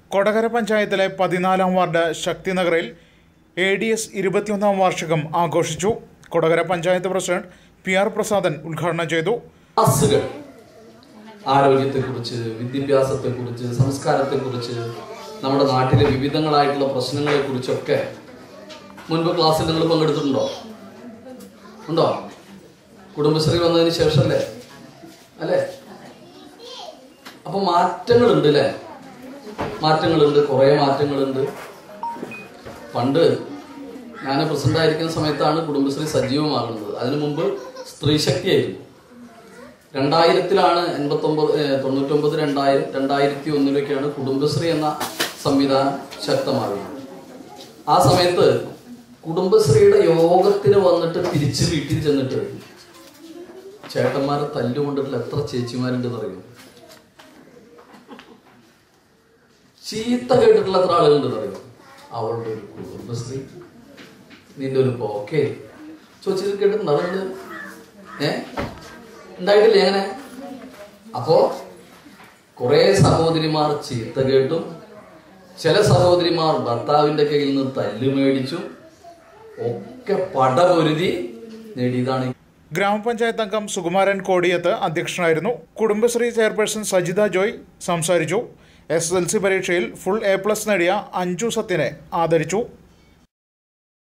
കൊടകര പഞ്ചായത്തിലെ പതിനാലാം വാർഡ് ശക്തിനഗറിൽ എ ഡി എസ് ഇരുപത്തിയൊന്നാം വാർഷികം ആഘോഷിച്ചു Kodakara panchayat president P R Prasadan ഉദ്ഘാടനം ചെയ്തു ക്ലാസ്സുകൾ ആരോഗ്യത്തെക്കുറിച്ച് വിദ്യാഭ്യാസത്തെക്കുറിച്ച് സംസ്കാരത്തെക്കുറിച്ച് നമ്മുടെ നാട്ടിലെ വിവിധങ്ങളായിട്ടുള്ള പ്രശ്നങ്ങളെ കുറിച്ചൊക്കെ മുൻപ് ക്ലാസ്സിൽ നിങ്ങൾ പങ്കെടുത്തിട്ടുണ്ടോ ഉണ്ടോ കുടുംബശ്രീ വന്നതിന് ശേഷമല്ലേ അല്ലേ അപ്പൊ മാറ്റങ്ങളുണ്ട് അല്ലേ മാറ്റങ്ങളുണ്ട് കുറേ മാറ്റങ്ങളുണ്ട് പണ്ട് ഞാൻ പ്രസിഡന്റ് ആയിരിക്കുന്ന സമയത്താണ് കുടുംബശ്രീ സജീവമാകുന്നത് അതിനു മുമ്പ് സ്ത്രീശക്തിയായിരുന്നു രണ്ടായിരത്തിലാണ് എൺപത്തൊമ്പത് ഏഹ്, തൊണ്ണൂറ്റൊമ്പത് രണ്ടായിരം രണ്ടായിരത്തി ഒന്നിലൊക്കെയാണ് കുടുംബശ്രീ എന്ന സംവിധാനം ശക്തമാകുന്നത് ആ സമയത്ത് കുടുംബശ്രീയുടെ യോഗത്തിന് വന്നിട്ട് തിരിച്ച് വീട്ടിൽ ചെന്നിട്ട് ചേട്ടന്മാരെ തല്ലുകൊണ്ടിട്ടുള്ള എത്ര ചേച്ചിമാരുണ്ടെന്ന് അറിയും ചീത്ത കേട്ടിട്ടുള്ള എത്ര ആളുകളുണ്ടെന്ന് അറിയോ അവളുടെ ഒരു കുടുംബശ്രീ നിന്റെ ഒരു പോക്കേ ചോദിച്ചത് കേട്ടിട്ടുണ്ട് അതുകൊണ്ട് ഏ ഉണ്ടായിട്ടില്ലേ അങ്ങനെ അപ്പോ കുറെ സഹോദരിമാർ ചീത്ത കേട്ടും ചില സഹോദരിമാർ ഭർത്താവിന്റെ കയ്യിൽ നിന്ന് തല്ല് മേടിച്ചും ഒക്കെ പടപൊരുതി നേടിയതാണ് ഈ ഗ്രാമപഞ്ചായത്ത് അംഗം സുകുമാരൻ കോടിയത്ത് അധ്യക്ഷനായിരുന്നു കുടുംബശ്രീ ചെയർപേഴ്സൺ സജിത ജോയ് സംസാരിച്ചു എസ് എൽ സി പരീക്ഷയിൽ ഫുൾ എ പ്ലസ് നേടിയ അഞ്ജു സത്യനെ ആദരിച്ചു